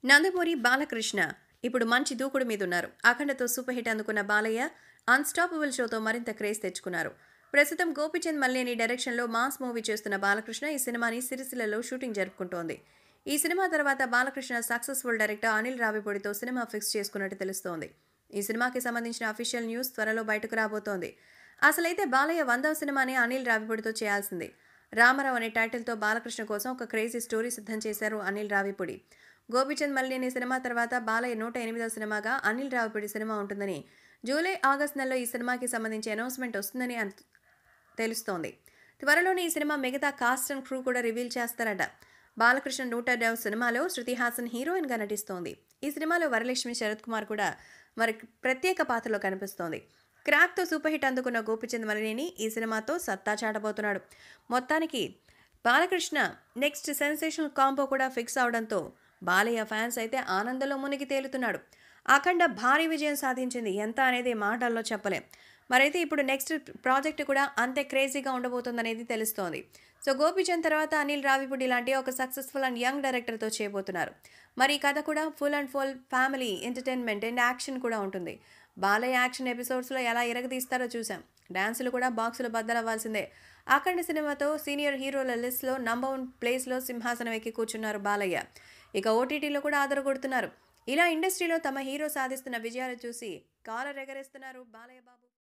నందమూరి బాలకృష్ణ ఇప్పుడు మంచి దూకుడు మీద ఉన్నారు అఖండతో సూపర్ హిట్ అందుకున్న బాలయ్య అన్స్టాపబుల్ షోతో మరింత క్రేజ్ తెచ్చుకున్నారు ప్రస్తుతం గోపిచంద్ మల్లేని డైరెక్షన్లో మాస్ మూవీ చేస్తున్న బాలకృష్ణ ఈ సినిమాని సిరిసిల్లలో షూటింగ్ జరుపుకుంటోంది ఈ సినిమా తర్వాత బాలకృష్ణ సక్సెస్ఫుల్ డైరెక్టర్ అనిల్ రావిపూడితో సినిమా ఫిక్స్ చేసుకున్నట్టు తెలుస్తోంది ఈ సినిమాకి సంబంధించిన అఫీషియల్ న్యూస్ త్వరలో బయటకు రాబోతోంది అసలైతే బాలయ్య వందవ సినిమాని అనిల్ రావిపూడితో చేయాల్సింది రామారావు అనే టైటిల్తో బాలకృష్ణ కోసం ఒక క్రేజీ స్టోరీ సిద్ధం చేశారు అనిల్ రావిపూడి గోపిచంద్ మల్లిని సినిమా తర్వాత బాలయ్య నూట ఎనిమిదవ సినిమాగా అనిల్ రావిపూడి సినిమా ఉంటుందని జూలై ఆగస్ట్ నెలలో ఈ సినిమాకి సంబంధించి అనౌన్స్మెంట్ వస్తుందని అన్- తెలుస్తోంది త్వరలోనే ఈ సినిమా మిగతా కాస్ట్ అండ్ క్రూ కూడా రివీల్ చేస్తారట బాలకృష్ణ నూట డెవ్ సినిమాలో శృతి హాసన్ హీరోయిన్గా నటిస్తోంది ఈ సినిమాలో వరలక్ష్మి శరత్ కుమార్ కూడా మరి ప్రత్యేక పాత్రలో కనిపిస్తోంది క్రాక్తో సూపర్ హిట్ అందుకున్న గోపిచంద్ మలినేని ఈ సినిమాతో సత్తా చాటబోతున్నాడు మొత్తానికి బాలకృష్ణ నెక్స్ట్ సెన్సేషనల్ కాంబో కూడా ఫిక్స్ అవడంతో బాలయ్య ఫ్యాన్స్ అయితే ఆనందంలో మునిగి తేలుతున్నాడు అఖండ భారీ విజయం సాధించింది ఎంత అనేది మాటల్లో చెప్పలేం మరైతే ఇప్పుడు నెక్స్ట్ ప్రాజెక్ట్ కూడా అంతే క్రేజీగా ఉండబోతుందనేది తెలుస్తోంది సో గోపిచంద్ తర్వాత అనిల్ రావిపూడి లాంటి ఒక సక్సెస్ఫుల్ అండ్ యంగ్ డైరెక్టర్తో చేయబోతున్నారు మరి ఈ కథ కూడా full and full family entertainment and action కూడా ఉంటుంది బాలయ్య యాక్షన్ ఎపిసోడ్స్లో ఎలా ఇరగదీస్తారో చూసాం డ్యాన్సులు కూడా బాక్సులు బద్దలవ్వాల్సిందే అఖండ సినిమాతో సీనియర్ హీరోల లిస్ట్లో నంబర్ వన్ ప్లేస్లో సింహాసనం ఎక్కి కూర్చున్నారు బాలయ్య ఇక ఓటీటీలో కూడా ఆదరగొడుతున్నారు ఇలా ఇండస్ట్రీలో తమ హీరో సాధిస్తున్న విజయాలు చూసి కాలర్ ఎగరేస్తున్నారు బాలయ్య బాబు